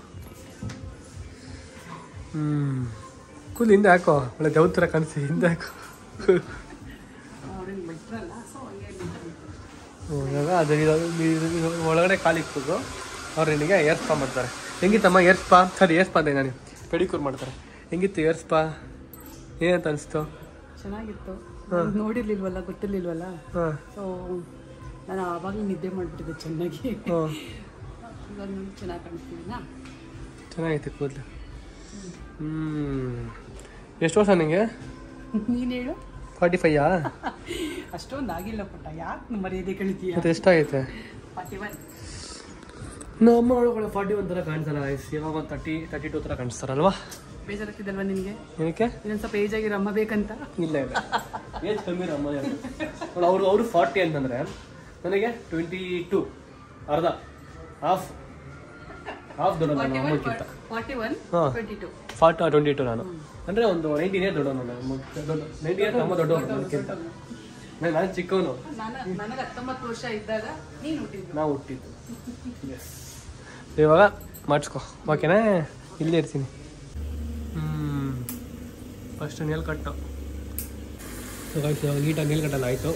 [SPEAKER 1] ಹ್ಞೂ ಕೂದಲು ಹಿಂದೆ ಹಾಕೋ ಒಳ್ಳೆ ದೇವ್ರ ಥರ ಕಾಣಿಸಿ ಹಿಂದೆ ಹಾಕೋ
[SPEAKER 2] ಅವ್ರೇನು ಬಿಟ್ರಲ್ಲ ಸೊ ಹಂಗೆ
[SPEAKER 1] ಹ್ಮ್, ಇವಾಗ ಅದು ಇದು ಇದು- ಇದು ಒಳಗಡೆ ಕಾಲಿಕ್ಬಿಟ್ಟು ಅವ್ರು ನಿನಗೆ ಏರ್ ಸ್ಪಾ ಮಾಡ್ತಾರೆ ಹೆಂಗಿತ್ತಮ್ಮ ಏರ್ ಸ್ಪಾ ಸರಿ ಏರ್ ಸ್ಪಾ ಅಂದೆ ನಾನು ಪೆಡಿಕ್ಯೂರ್ ಮಾಡ್ತಾರೆ ಹೆಂಗಿತ್ತು ಏರ್ ಸ್ಪಾ ಏನಂತ ಅನಿಸ್ತು
[SPEAKER 2] ಚೆನ್ನಾಗಿತ್ತು
[SPEAKER 1] ಹಾ.
[SPEAKER 2] ನೋಡಿರ್ಲಿಲ್ವಲ್ಲ ಗೊತ್ತಿರ್ಲಿಲ್ವಲ್ಲ
[SPEAKER 1] ಹಾಂ
[SPEAKER 2] ಸೊ ನಾನು ಆವಾಗಲೇ ನಿದ್ದೆ ಮಾಡಿಬಿಟ್ಟಿದ್ದೆ ಚೆನ್ನಾಗಿ
[SPEAKER 1] ಹಾಂ
[SPEAKER 2] ಇವಾಗ ನೋಡಿ ಚೆನ್ನಾಗಿ ಕಾಣಿಸ್ತೀವಿನಾ
[SPEAKER 1] ಚೆನ್ನಾಗೈತೆ ಕೂದಲು ಹ್ಞೂ ಎಷ್ಟು ವರ್ಷ ನಿಮಗೆ
[SPEAKER 2] ನೀನು ಹೇಳು
[SPEAKER 1] ಫಾರ್ಟಿ ಫೈಯಾ
[SPEAKER 2] ಅಷ್ಟೊಂದು ಆಗಿಲ್ಲ ಪುಟ್ಟ ಯಾಕೆ ಮರ್ಯಾದೆ ಕಳಿತೀಯ
[SPEAKER 1] ಮತ್ತು ಎಷ್ಟಾಗೈತೆ
[SPEAKER 2] ಫಾರ್ಟಿ ಒನ್
[SPEAKER 1] ನಮ್ಮ ಒಳಗಡೆ ಫಾರ್ಟಿ ಒನ್ ಥರ ಕಾಣಿಸಲ್ಲ ಇವಾಗ ಒಂದು ತರ್ಟಿ ತರ್ಟಿ ಟು ಥರ ಕಾಣಿಸ್ತಾರಲ್ವಾ
[SPEAKER 2] ಬೇಜಾರಾಗ್ತಿದಲ್ವಾ ನಿನಗೆ
[SPEAKER 1] ಏನಕ್ಕೆ
[SPEAKER 2] ಇನ್ನೊಂದು ಸ್ವಲ್ಪ ಏಜ್ ಆಗಿರೋ ಅಮ್ಮ ಬೇಕಂತ
[SPEAKER 1] ಇಲ್ಲ ಇಲ್ಲ ಏಜ್ ಕಮ್ಮಿ ನಮ್ಮ ನೋಡಿ ಅವರು ಅವರು ಫಾರ್ಟಿ ಅಂತಂದ್ರೆ ನನಗೆ ಟ್ವೆಂಟಿ ಟು ಅರ್ಧ ಹಾಫ್ ಹಾಫ್ ದೊಡ್ಡ ನಮ್ಮ ಅಮ್ಮಕ್ಕಿಂತ
[SPEAKER 2] ಫಾರ್ಟಿ ಒನ್
[SPEAKER 1] ಹಾ.
[SPEAKER 2] Twenty two
[SPEAKER 1] forty twenty two ನಾನು ಅಂದರೆ ಒಂದು ನೈನ್ಟೀನ್ ಇಯರ್ ದೊಡ್ಡ ನಾನು ದೊಡ್ಡ ನೈನ್ಟೀನ್ ಇಯರ್ ನಮ್ಮ ದೊಡ್ಡವನು ನನಗಿಂತ ನಾನು ನಾನು ಚಿಕ್ಕವನು
[SPEAKER 2] ನಾನು ನನಗೆ ಹತ್ತೊಂಬತ್ತು ವರ್ಷ ಇದ್ದಾಗ ನೀನು ಹುಟ್ಟಿದ್ದು
[SPEAKER 1] ನಾವು ಹುಟ್ಟಿದ್ದು ಎಸ್ ಇವಾಗ ಮಾಡಿಸ್ಕೊ ಓಕೆನಾ ಇಲ್ಲೇ ಇರ್ತೀನಿ ಹ್ಞೂ ಫಸ್ಟ್ ನೇಲ್ ಕಟ್ಟು ಇವಾಗ ಇವಾಗ ನೀಟಾಗಿ ನೇಲ್ ಕಟ್ಟಲ್ಲ ಆಯಿತು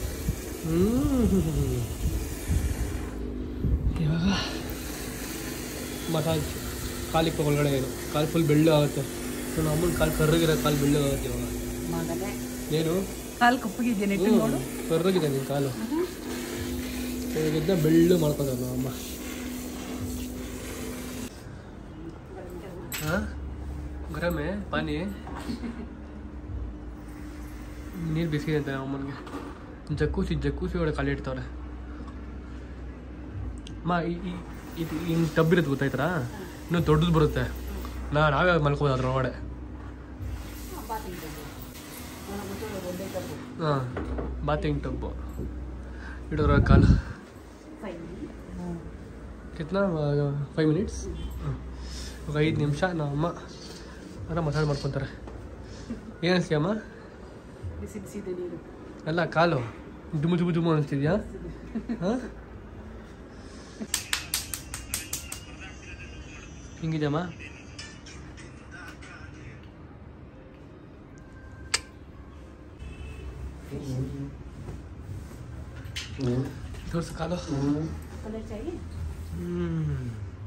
[SPEAKER 1] ಹ್ಞೂ ಇವಾಗ ಮಸಾಜ್ ಕಾಲಿಗೆ ಒಳಗಡೆ ಏನು ಕಾಲು ಫುಲ್ ಬೆಳ್ಳು ಆಗುತ್ತೆ ನನ್ನ ಅಮ್ಮನ ಕಾಲು ಕರ್ರಗಿರೋ ಕಾಲು ಬೆಳ್ಳು ಆಗುತ್ತೆ ಇವಾಗ
[SPEAKER 2] ಮಗನೇ
[SPEAKER 1] ಏನು
[SPEAKER 2] ಕಾಲು ಕಪ್ಪಗಿದ್ಯಾ ನೆಟ್ಟು ನೋಡು
[SPEAKER 1] ಕರ್ರಗಿದೆ ನಿನ್ನ ಕಾಲು ಇವಾಗಿದ್ದ ಬೆಳ್ಳು ಮಾಡ್ಕೊಂಡ ಅಮ್ಮ ಹಾಂ ಗರಮೆ ಪಾನಿ ನೀರು ಬಿಸಿ ಅಂತ ಅಮ್ಮನಿಗೆ ಜಕ್ಕೂಸಿ ಜಕ್ಕೂಸಿ ಒಳಗೆ ಖಾಲಿ ಇಡ್ತಾವ್ರೆ ಅಮ್ಮ ಈ- ಈ- ಇದು ಹಿಂಗೆ ಟಬ್ ಇರುತ್ತೆ ಗೊತ್ತಾಯ್ತಾರಾ ಇನ್ನೂ ದೊಡ್ಡದು ಬರುತ್ತೆ ನಾ ನಾವೇ ಮಲ್ಕೋಬೋದು ಅದ್ರೊಳಗಡೆ ಹಾಂ ಬಾತಿಂಗ್ ಟಬ್ಬು ಇಡೋರ ಕಾಲು ಕಿತ್ನಾ ಫೈವ್ ಮಿನಿಟ್ಸ್ ಒಂದು ಐದು ನಿಮಿಷ ನಮ್ಮ ಅಮ್ಮ ಅಲ್ಲ ಮಸಾಜ್ ಮಾಡ್ಕೊತಾರೆ ಏನು ಅನಿಸ್ತೀಯ ಅಮ್ಮ
[SPEAKER 2] ಬಿಸಿ ಬಿಸಿದೆ ನೀರು
[SPEAKER 1] ಅಲ್ಲ ಕಾಲು ಜುಮು ಜುಮು ಜುಮು ಅನಿಸ್ತಿದ್ಯಾ ಹಾಂ ಹಿಂಗಿದೆಯಮ್ಮ ತೋರ್ಸು ಕಾಲು
[SPEAKER 2] ಕಲರ್ ಚಾಯಿ
[SPEAKER 1] ಹ್ಮ್.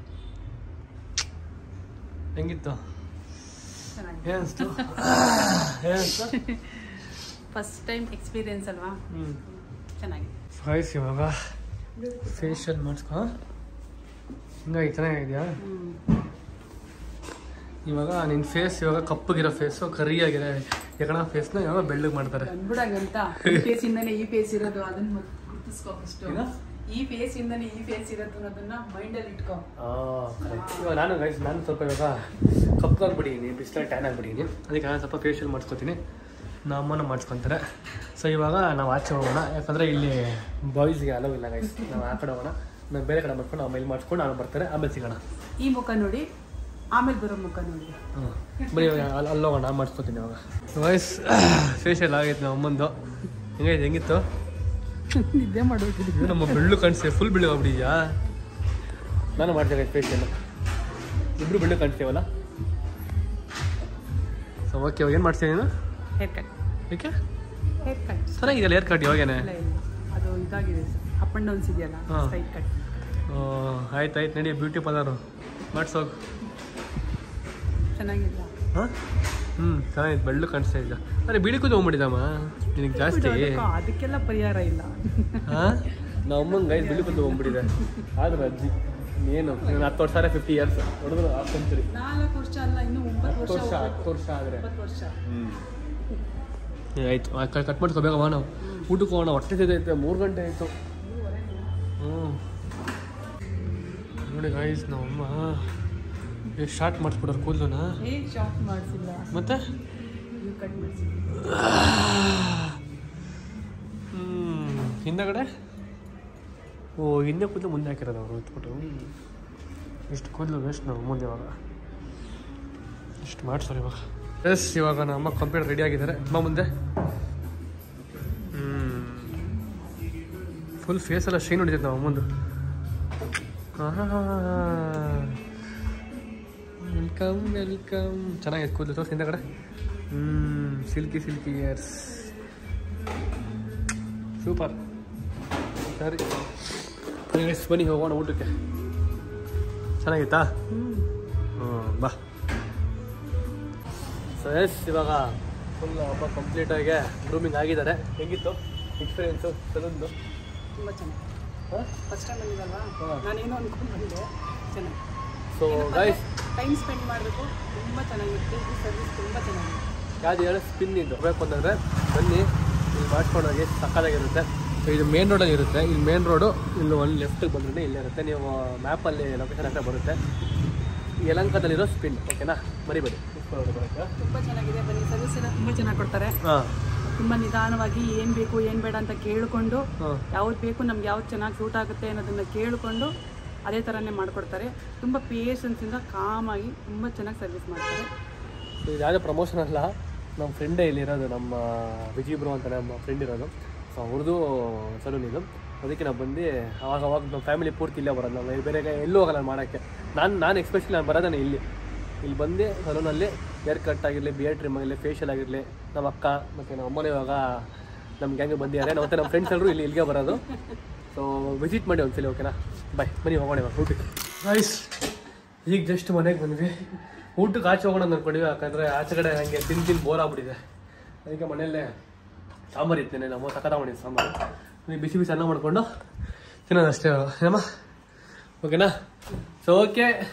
[SPEAKER 1] ಹೆಂಗಿತ್ತು
[SPEAKER 2] ಚೆನ್ನಾಗಿದೆ
[SPEAKER 1] ಏನಿಸ್ತು ಏನಿಸ್ತು
[SPEAKER 2] ಫಸ್ಟ್ ಟೈಮ್ ಎಕ್ಸ್ಪೀರಿಯನ್ಸ್ ಅಲ್ವಾ
[SPEAKER 1] ಹ್ಞೂ
[SPEAKER 2] ಚೆನ್ನಾಗಿದೆ
[SPEAKER 1] ಫೈಸ್ ಇವಾಗ ಫೇಶಿಯಲ್ ಮಾಡಿಸ್ಕೊ ಹಿಂಗಾಗಿ ಚೆನ್ನಾಗಿದೆಯಾ ಇವಾಗ ನಿನ್ನ ಫೇಸ್ ಇವಾಗ ಕಪ್ಪಗಿರೋ ಫೇಸು ಕರಿಯಾಗಿರೋ ಎಕಣ ಫೇಸ್ನ ಇವಾಗ ಬೆಳ್ಳಗೆ ಮಾಡ್ತಾರೆ
[SPEAKER 2] ಬಂದ್ಬಿಡಂಗಂತ ಈ ಫೇಸ್ ಇಂದಾನೆ ಈ ಫೇಸ್ ಇರೋದು ಅದನ್ನ ಮತ್ ಗುರ್ತಿಸ್ಕೊ ಫಸ್ಟ್
[SPEAKER 1] ಏನು?
[SPEAKER 2] ಈ ಫೇಸ್ ಇಂದಾನೆ ಈ ಫೇಸ್ ಇರೋದು ಅನ್ನೋದನ್ನ ಮೈಂಡ್ ಅಲ್ಲಿ ಇಟ್ಕೊ
[SPEAKER 1] ಇವಾಗ ನಾನು ಗೈಸ್ ನಾನು ಸ್ವಲ್ಪ ಇವಾಗ ಕಪ್ಪಾಗ್ಬಿಟ್ಟಿದ್ದೀನಿ ಬಿಸಿಲಲ್ಲಿ ಟ್ಯಾನ್ ಆಗಿಬಿಟ್ಟಿದ್ದೀನಿ ಅದಕ್ಕೆ ನಾನು ಸ್ವಲ್ಪ ಫೇಶಿಯಲ್ ಮಾಡಿಸ್ಕೊತೀನಿ ನಮ್ಮ ಅಮ್ಮನ ಮಾಡಿಸ್ಕೊತಾರೆ ಸೊ ಇವಾಗ ನಾವು ಆಚೆ ಹೋಗೋಣ ಯಾಕಂದರೆ ಇಲ್ಲಿ ಬಾಯ್ಸ್ಗೆ ಅಲೋ ಇಲ್ಲ ಗೈಸ್ ನಾವು ಆ ಕಡೆ ಹೋಗೋಣ ನಾವು ಬೇರೆ ಕಡೆ ಮಾಡ್ಕೊಂಡು ಆಮೇಲೆ ಮಾಡಿಸ್ಕೊಂಡು ಆಮೇಲೆ ಬರ್ತಾರೆ ಆಮೇಲೆ ಸಿಗೋಣ
[SPEAKER 2] ಈ ಮುಖ ನೋಡಿ ಆಮೇಲೆ ಬರೋ ಮುಖ ನೋಡಿ
[SPEAKER 1] ಹ್ಞೂ ಬರೀ ಇವಾಗ ಅಲ್ಲಿ ಅಲ್ಲಿ ಹೋಗೋಣ ಮಾಡಿಸ್ಕೊತೀನಿ ಇವಾಗ ವಾಯ್ಸ್ ಫೇಶಿಯಲ್ ಆಗೈತೆ ನಮ್ಮ ಅಮ್ಮಂದು ಹೆಂಗೈತೆ ಹೆಂಗಿತ್ತು
[SPEAKER 2] ನಿದ್ದೆ ಮಾಡೋದಿಲ್ಲ
[SPEAKER 1] ಇದು ನಮ್ಮ ಬೆಳ್ಳು ಕಾಣಿಸ್ತೇವೆ ಫುಲ್ ಬೆಳ್ಳು ಆಗ್ಬಿಟ್ಟಿದ್ಯಾ ನಾನು ಮಾಡ್ತೇವೆ ಫೇಶಿಯಲ್ ಇಬ್ರು ಬೆಳ್ಳು ಕಾಣಿಸ್ತೇವಲ್ಲ ಸೊ ಓಕೆ ಇವಾಗ ಏನು ಮಾಡ್ತೀನಿ ನೀನು
[SPEAKER 2] ಹೇರ್ ಕಟ್
[SPEAKER 1] ಏಕೆ
[SPEAKER 2] ಹೇರ್ ಕಟ್
[SPEAKER 1] ಚೆನ್ನಾಗಿದೆಯಲ್ಲ ಏರ್ ಕಟ್ ಇವಾಗೇನೆ
[SPEAKER 2] ಇಲ್ಲ ಇಲ್ಲ ಅದು ಇದಾಗಿದೆ ಅಪ್ ಅಂಡ್ ಡೌನ್ಸ್ ಇದೆಯಲ್ಲ
[SPEAKER 1] ಹಾ.
[SPEAKER 2] ಸ್ಟ್ರೈಟ್ ಕಟ್
[SPEAKER 1] ಆಯ್ತು ಆಯ್ತು ನಡಿ ಬ್ಯೂಟಿ ಪಾರ್ಲರು ಮಾಡಿಸೋಗು
[SPEAKER 2] ಚೆನ್ನಾಗಿಲ್ಲ
[SPEAKER 1] ಹಾಂ ಹ್ಞೂ ಚೆನ್ನಾಗಿತ್ತು ಬೆಳ್ಳು ಕಾಣಿಸ್ತಾ ಇದ್ದ ಅರೆ ಬಿಳಿ ಕೂದು ಹೋಗ್ಬಿಟ್ಟಿದ್ದಮ್ಮ ನಿನಗೆ ಜಾಸ್ತಿ
[SPEAKER 2] ಅದಕ್ಕೆ- ಅದಕ್ಕೆಲ್ಲ ಪರಿಹಾರ ಇಲ್ಲ
[SPEAKER 1] ಹಾಂ ನಮ್ಮ ಅಮ್ಮಂಗೆ ಐದು ಬಿಳಿ ಕೂದು ಹೋಗ್ಬಿಟ್ಟಿದೆ ಆದ್ರೆ ಅಜ್ಜಿ ಏನು ನಾನು ಹತ್ತು ವರ್ಷ ಆದರೆ ಫಿಫ್ಟಿ ಇಯರ್ಸ್ ಹೊಡೆದ್ರು ಹಾಫ್ ಸೆಂಚುರಿ
[SPEAKER 2] ನಾಲ್ಕು ವರ್ಷ ಅಲ್ಲ ಇನ್ನು ಒಂಬತ್ತು
[SPEAKER 1] ಹತ್ತು
[SPEAKER 2] ವರ್ಷ
[SPEAKER 1] ವರ್ಷ
[SPEAKER 2] ಹೋಗ್ಬೇಕು.
[SPEAKER 1] ಹತ್ತು ವರ್ಷ ಆದರೆ
[SPEAKER 2] ಒಂಬತ್ತು ವರ್ಷ
[SPEAKER 1] ಆಯ್ತು ಕಟ್ ಮಾಡ್ಕೋಬೇಕಮ್ಮ ನಾವು ಊಟಕ್ಕೆ ಹೋಗೋಣ ಹೊಟ್ಟೆ ತಿದ್ದೈತೆ ಮೂರು ಗಂಟೆ ಆಯಿತು ಹ್ಞೂ ನೋಡಿ ಗಾಯ್ಸ್ ನಮ್ಮಮ್ಮ ಎಷ್ಟು ಶಾರ್ಟ್ ಮಾಡಿಸ್ಬಿಡೋರು ಕೂದಲುನ
[SPEAKER 2] ಏ ಶಾರ್ಟ್ ಮಾಡಿಸಿಲ್ಲ
[SPEAKER 1] ಮತ್ತೆ
[SPEAKER 2] ಯು ಕಟ್ ಮಾಡಿಸಿಲ್ಲ
[SPEAKER 1] ಹ್ಞೂ ಹಿಂದಗಡೆ ಓ ಹಿಂದೆ ಕೂದಲು ಮುಂದೆ ಹಾಕಿರೋದು ಅವರು ಇಟ್ಬಿಟ್ಟು ಇಷ್ಟು ಕೂದಲು ವೇಸ್ಟ್ ನಾವು ಮುಂದೆ ಇವಾಗ ಇಷ್ಟು ಮಾಡ್ಸೋರು ಇವಾಗ ಎಸ್ ಇವಾಗ ನಮ್ಮ ಕಂಪ್ಯೂಟರ್ ರೆಡಿ ಆಗಿದ್ದಾರೆ ಅಮ್ಮ ಮುಂದೆ ಫುಲ್ ಫೇಸ್ ಎಲ್ಲ ಶೈನ್ ಹೊಡಿತೈತೆ ನಾವು ಮುಂದೆ ವೆಲ್ಕಮ್ ವೆಲ್ಕಮ್ ಚೆನ್ನಾಗಿದೆ ಕೂದಲು ತೋರಿಸಿ ಹಿಂದಗಡೆ ಹ್ಞೂ ಸಿಲ್ಕಿ ಸಿಲ್ಕಿ ಇಯರ್ಸ್ ಸೂಪರ್ ಸರಿ Anyways, ಬನ್ನಿ ಹೋಗೋಣ ಊಟಕ್ಕೆ ಚೆನ್ನಾಗಿತ್ತಾ ಹ್ಞೂ ಬಾ ಸೊ ಎಸ್ ಇವಾಗ ಫುಲ್ ಹಬ್ಬ ಕಂಪ್ಲೀಟಾಗಿ ಗ್ರೂಮಿಂಗ್ ಆಗಿದ್ದಾರೆ ಹೆಂಗಿತ್ತು ಎಕ್ಸ್ಪೀರಿಯೆನ್ಸು ಸಲೂನ್ದು
[SPEAKER 2] ತುಂಬ ಚೆನ್ನಾಗಿ
[SPEAKER 1] ಹಾಂ
[SPEAKER 2] ಫಸ್ಟ್ ಟೈಮ್ ಬಂದಿದ್ದಲ್ವಾ
[SPEAKER 1] ಹಾ.
[SPEAKER 2] ನಾನೇನೋ ಅನ್ಕೊಂಡು ಬಂದೆ ಚೆನ್ನಾಗಿ
[SPEAKER 1] ಸೊ ಗಾಯ್ಸ್
[SPEAKER 2] ಟೈಮ್ ಸ್ಪೆಂಡ್ ಮಾಡಬೇಕು ತುಂಬ ಚೆನ್ನಾಗಿರುತ್ತೆ ಈ ಸರ್ವಿಸ್ ತುಂಬ ಚೆನ್ನಾಗಿದೆ
[SPEAKER 1] ಯಾವ್ದು ಹೇಳಿ ಸ್ಪಿನ್ ಇದು ಬೇಕು ಅಂತಂದರೆ ಬನ್ನಿ ಇಲ್ಲಿ ಮಾಡ್ಕೊಂಡೋಗಿ ಸಕ್ಕದಾಗಿರುತ್ತೆ ಸೊ ಇದು ಮೇನ್ ರೋಡಲ್ಲಿ ಇರುತ್ತೆ ಇಲ್ಲಿ ಮೇನ್ ರೋಡು ಇಲ್ಲಿ ಒಂದು ಲೆಫ್ಟಿಗೆ ಬಂದ್ರೆ ಇಲ್ಲೇ ಇರುತ್ತೆ ನೀವು ಮ್ಯಾಪಲ್ಲಿ ಲೊಕೇಶನ್ ಹತ್ರ ಬರುತ್ತೆ ಯಲಂಕದಲ್ಲಿರೋ ಸ್ಪಿನ್ ಓಕೆನಾ ಮರಿಬೇಡಿ ಬರುತ್ತೆ
[SPEAKER 2] ತುಂಬ ಚೆನ್ನಾಗಿದೆ ಬನ್ನಿ ಸರ್ವಿಸ್ ಎಲ್ಲ ತುಂಬ ಚೆನ್ನಾಗಿ ಕೊಡ್ತಾರೆ
[SPEAKER 1] ಹಾಂ
[SPEAKER 2] ತುಂಬ ನಿಧಾನವಾಗಿ ಏನು ಬೇಕು ಏನು ಬೇಡ ಅಂತ ಕೇಳಿಕೊಂಡು
[SPEAKER 1] ಹಾಂ
[SPEAKER 2] ಯಾವ್ದು ಬೇಕು ನಮ್ಗೆ ಯಾವ್ದು ಚೆನ್ನಾಗಿ ಸೂಟ್ ಆಗುತ್ತೆ ಅನ್ನೋದನ್ನು ಕೇಳಿಕೊಂಡು ಅದೇ ಥರನೇ ಮಾಡಿಕೊಡ್ತಾರೆ ತುಂಬ ಪೇಷನ್ಸಿಂದ ಕಾಮಾಗಿ ತುಂಬ ಚೆನ್ನಾಗಿ ಸರ್ವಿಸ್ ಮಾಡ್ತಾರೆ
[SPEAKER 1] ಸೊ ಇದು ಯಾವುದೇ ಪ್ರಮೋಷನ್ ಅಲ್ಲ ನಮ್ಮ ಫ್ರೆಂಡೇ ಇಲ್ಲಿರೋದು ನಮ್ಮ ವಿಜಯ್ ಬ್ರೋ ಅಂತ ನಮ್ಮ ಫ್ರೆಂಡ್ ಇರೋದು ಸೊ ಅವ್ರದ್ದು ಸಲೂನ್ ಇದು ಅದಕ್ಕೆ ನಾವು ಬಂದು ಅವಾಗ ಅವಾಗ ನಮ್ಮ ಫ್ಯಾಮಿಲಿ ಪೂರ್ತಿ ಇಲ್ಲೇ ಬರೋದು ನಾವು ಬೇರೆ ಕಡೆ ಎಲ್ಲೂ ಹೋಗಲ್ಲ ಮಾಡೋಕ್ಕೆ ನಾನು ನಾನು ಎಕ್ಸ್ಪೆಷಲಿ ನಾನು ಬರೋದೇ ಇಲ್ಲಿ ಇಲ್ಲಿ ಬಂದು ಸಲೂನಲ್ಲಿ ಹೇರ್ ಕಟ್ ಆಗಿರಲಿ ಬಿಯರ್ ಟ್ರಿಮ್ ಆಗಿರಲಿ ಫೇಶಿಯಲ್ ಆಗಿರಲಿ ನಮ್ಮ ಅಕ್ಕ ಮತ್ತು ನಮ್ಮ ಅಮ್ಮನ ಇವಾಗ ನಮ್ಮ ಗ್ಯಾಂಗ್ ಬಂದಿದ್ದಾರೆ ಮತ್ತು ನಮ್ಮ ಫ್ರೆಂಡ್ಸ್ ಎಲ್ಲರೂ ಇಲ್ಲಿ ಇಲ್ಲಿಗೆ ಬರೋದು ಸೊ ವಿಸಿಟ್ ಮಾಡಿ ಒಂದ್ಸಲಿ ಓಕೆನಾ ಬಾಯ್ ಬನ್ನಿ ಹೋಗೋಣ ಇವಾಗ ಊಟಕ್ಕೆ ರೈಸ್ ಈಗ ಜಸ್ಟ್ ಮನೆಗೆ ಬಂದ್ವಿ ಊಟಕ್ಕೆ ಆಚೆ ಹೋಗೋಣ ಅಂತ ಅನ್ಕೊಂಡಿವಿ ಯಾಕಂದರೆ ಆಚೆ ಕಡೆ ಹಂಗೆ ತಿಂದು ತಿಂದು ಬೋರ್ ಆಗ್ಬಿಟ್ಟಿದೆ ಅದಕ್ಕೆ ಮನೆಯಲ್ಲೇ ಸಾಂಬಾರು ಇತ್ತೇನೆ ನಮ್ಮ ಸಕ್ಕತ್ತ ಮಾಡಿದ್ದು ಸಾಂಬಾರು ನೀವು ಬಿಸಿ ಬಿಸಿ ಅನ್ನ ಮಾಡಿಕೊಂಡು ತಿನ್ನೋದು ಅಷ್ಟೇ ಏನಮ್ಮ ಓಕೆನಾ ಸೊ ಓಕೆ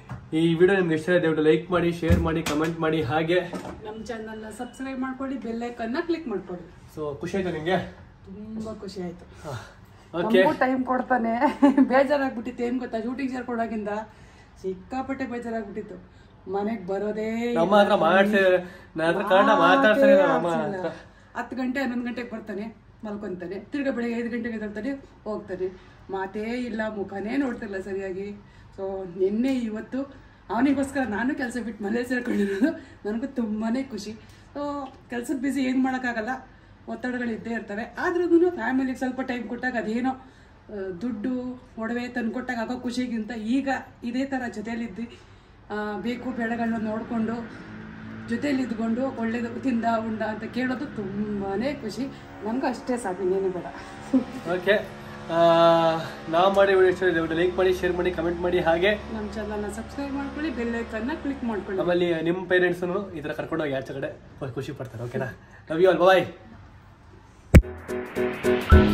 [SPEAKER 1] ಈ ವಿಡಿಯೋ ನಿಮ್ಗೆ ಇಷ್ಟ ದಯವಿಟ್ಟು ಲೈಕ್ ಮಾಡಿ ಶೇರ್ ಮಾಡಿ ಕಮೆಂಟ್ ಮಾಡಿ ಹಾಗೆ
[SPEAKER 2] ನಮ್ಮ ಚಾನಲ್ನ ಸಬ್ಸ್ಕ್ರೈಬ್ ಮಾಡ್ಕೊಳ್ಳಿ ಬೆಲ್ ಐಕನ್ನ ಕ್ಲಿಕ್ ಮಾಡ್ಕೊಳ್ಳಿ
[SPEAKER 1] ಸೊ ಖುಷಿ ಆಯ್ತಾ ನಿಮಗೆ
[SPEAKER 2] ತುಂಬಾ ಖುಷಿ ಆಯ್ತು
[SPEAKER 1] ಓಕೆ
[SPEAKER 2] ನಮಗೂ ಟೈಮ್ ಕೊಡ್ತಾನೆ ಬೇಜಾರಾಗ್ಬಿಟ್ಟಿತ್ತು ಏನ್ ಗೊತ್ತಾ ಶೂಟಿಂಗ್ ಸೇರ್ಕೊಂಡಾಗಿಂದ ಸಿಕ್ಕಾಪಟ್ಟೆ ಬೇಜಾರಾಗ್ಬಿಟ್ಟಿತ್ತು ಮನೆಗ್ ಬರೋದೇ
[SPEAKER 1] ನಮ್ಮ ಹತ್ರ ಮಾತಾಡ್ಸಿ ನನ್ನ ಹತ್ರ ಕನ್ನಡ ಮಾತಾಡ್ತಾರೆ ನಮ್ಮ ಹತ್ರ
[SPEAKER 2] ಹತ್ತು ಗಂಟೆ ಹನ್ನೊಂದು ಗಂಟೆಗೆ ಬರ್ತಾನೆ ಮಲ್ಕೊಂತಾನೆ ತಿರ್ಗಾ ಬೆಳಿಗ್ಗೆ ಐದು ಗಂಟೆಗೆ ಎದ್ದೇಳ್ತಾನೆ ಹೋಗ್ತಾನೆ ಮಾತೇ ಇಲ್ಲ ಮುಖನೇ ನೋಡ್ತಿಲ್ಲ ಸರಿಯಾಗಿ ಸೊ ನಿನ್ನೆ ಇವತ್ತು ಅವನಿಗೋಸ್ಕರ ನಾನು ಕೆಲಸ ಬಿಟ್ಟು ಮನೆ ಸೇರ್ಕೊಂಡಿರೋದು ನನಗೂ ತುಂಬಾನೇ ಖುಷಿ ಸೊ ಕೆಲಸದ ಬಿಸಿ ಏನು ಮಾಡೋಕ್ಕಾಗಲ್ಲ ಒತ್ತಡಗಳು ಇದ್ದೇ ಇರ್ತವೆ ಆದ್ರೂ ಫ್ಯಾಮಿಲಿಗೆ ಸ್ವಲ್ಪ ಟೈಮ್ ಕೊಟ್ಟಾಗ ಅದೇನೋ ಆ, ದುಡ್ಡು ಒಡವೆ ತಂದ್ಕೊಟ್ಟಾಗ ಆಗೋ ಖುಷಿಗಿಂತ ಈಗ ಇದೇ ಥರ ಜೊತೆಯಲ್ಲಿದ್ದು ಆ, ಬೇಕು ಬೇಡಗಳನ್ನ ನೋಡಿಕೊಂಡು ಜೊತೆಯಲ್ಲಿ ಇದ್ಕೊಂಡು ಒಳ್ಳೇದು ತಿಂದ ಉಂಡ ಅಂತ ಕೇಳೋದು ತುಂಬಾನೇ ಖುಷಿ ನಮ್ಗೆ ಅಷ್ಟೇ ಸಾಕು ಇನ್ನೇನು ಬೇಡ
[SPEAKER 1] ಓಕೆ ನಾವು ಮಾಡಿ ವಿಡಿಯೋ ಇಷ್ಟ ದಯವಿಟ್ಟು ಲೈಕ್ ಮಾಡಿ ಶೇರ್ ಮಾಡಿ ಕಮೆಂಟ್ ಮಾಡಿ ಹಾಗೆ
[SPEAKER 2] ನಮ್ಮ ಚಾನಲ್ನ ಸಬ್ಸ್ಕ್ರೈಬ್ ಮಾಡ್ಕೊಳ್ಳಿ ಬೆಲ್ ಐಕನ್ನ ಕ್ಲಿಕ್ ಮಾಡ್ಕೊಳ್ಳಿ
[SPEAKER 1] ಆಮೇಲೆ ನಿಮ್ಮ ಪೇರೆಂಟ್ಸನ್ನು ಈ ಥರ ಕರ್ಕೊಂಡೋಗಿ ಆಚೆ ಕಡೆ ಖುಷಿ ಪಡ್ತಾರೆ ಓಕೆನಾ ಲವ್ ಯು ಆಲ್ ಬಾಯ್